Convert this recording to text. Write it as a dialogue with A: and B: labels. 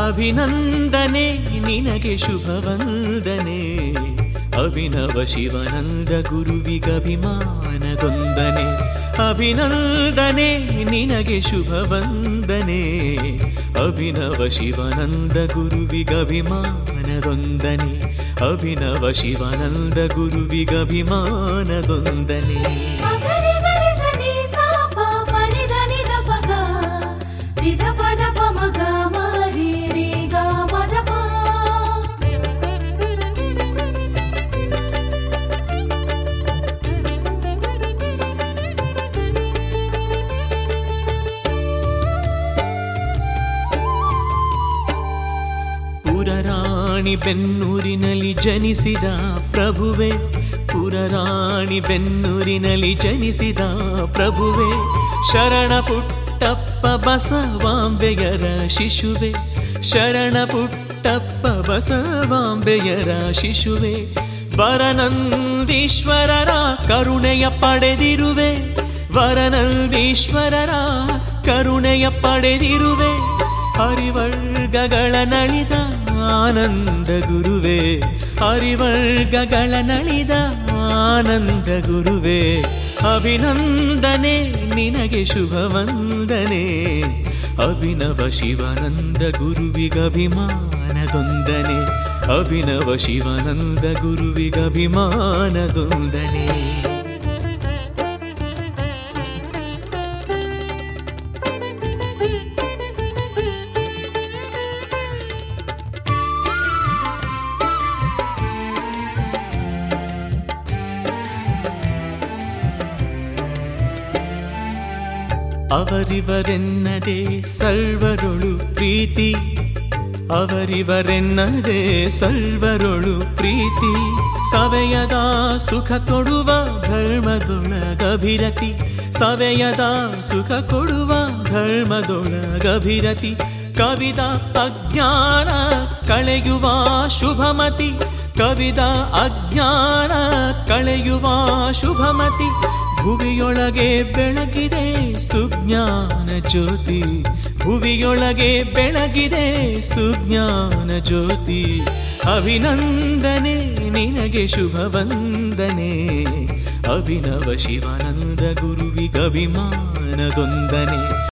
A: ಅಭಿನಂದನೆ ನಿನಗೆ ಶುಭ ವಂದನೆ ಅಭಿನವ ಶಿವನಂದ ಗುರುವಿಗಭಿಮಾನದೊಂದನೆ ಅಭಿನಂದನೆ ನಿನಗೆ ಶುಭ ವಂದನೆ ಅಭಿನವ ಶಿವನಂದ ಗುರುವಿಗಭಿಮಾನದೊಂದನೆ ಅಭಿನವ ಶಿವನಂದ ಗುರುವಿಗಭಿಮಾನದೊಂದನೆ
B: ಮಗರಿ ಗರಿ ಸನಿ ಸಾ ಪ ಪನಿ ಧನಿ ದ ಪಗ ನಿದ ಪದ ಪ ಮಗ ಮಾರಿ ರಿ ಗ ಮದ ಪ
A: ಪುರರಾಣಿ ಬೆನ್ನೂರಿನಲ್ಲಿ ಜನಿಸಿದ ಪ್ರಭುವೆ ಪುರರಾಣಿ ಬೆನ್ನೂರಿನಲ್ಲಿ ಜನಿಸಿದ ಪ್ರಭುವೆ ಶರಣ ಪುಟ್ಟಪ್ಪ ಬಸವಾಂಬೆಯರ ಶಿಶುವೆ ಶರಣ ಪುಟ್ಟಪ್ಪ ಬಸವಾಂಬೆಯರ ಶಿಶುವೆ ವರನಂದೀಶ್ವರರ ಕರುಣೆಯ ಪಡೆದಿರುವೆ ವರನಂದೀಶ್ವರರ ಕರುಣೆಯ ಪಡೆದಿರುವೆ ಹರಿವರ್ಗಗಳ ನಳಿದ ಆನಂದ ಗುರುವೆ ಹರಿವರ್ಗಗಳ ನಳಿದ ಆನಂದ ಗುರುವೆ ಅಭಿನಂದನೆ ನಿನಗೆ ಶುಭ ವಂದನೆ ಅಭಿನವ ಶಿವಾನಂದ ಗುರುವಿಗಭಿಮಾನದೊಂದನೆ ಅಭಿನವ ಶಿವಾನಂದ ಗುರುವಿಗಭಿಮಾನದೊಂದನೆ ಅವರಿವರೆನ್ನದೆ ಸರ್ವರೊಳು ಪ್ರೀತಿ ಅವರಿವರೆನ್ನದೆ ಸರ್ವರೊಳು ಪ್ರೀತಿ ಸವೆಯದ ಸುಖ ಕೊಡುವ ಧರ್ಮದೊಳಗಭಿರತಿ ಸವೆಯದ ಸುಖ ಕೊಡುವ ಧರ್ಮದೊಳಗಭಿರತಿ ಕವಿದ ಅಜ್ಞಾನ ಕಳೆಯುವ ಶುಭಮತಿ ಕವಿದ ಅಜ್ಞಾನ ಕಳೆಯುವ ಶುಭಮತಿ ಭುವಿಯೊಳಗೆ ಬೆಳಗಿದೆ ಸುಜ್ಞಾನ ಜ್ಯೋತಿ ಭುವಿಯೊಳಗೆ ಬೆಳಗಿದೆ ಸುಜ್ಞಾನ ಜ್ಯೋತಿ ಅಭಿನಂದನೆ ನಿನಗೆ ಶುಭ ವಂದನೆ ಅಭಿನವ ಶಿವಾನಂದ ಗುರುವಿಗಭಿಮಾನದೊಂದನೆ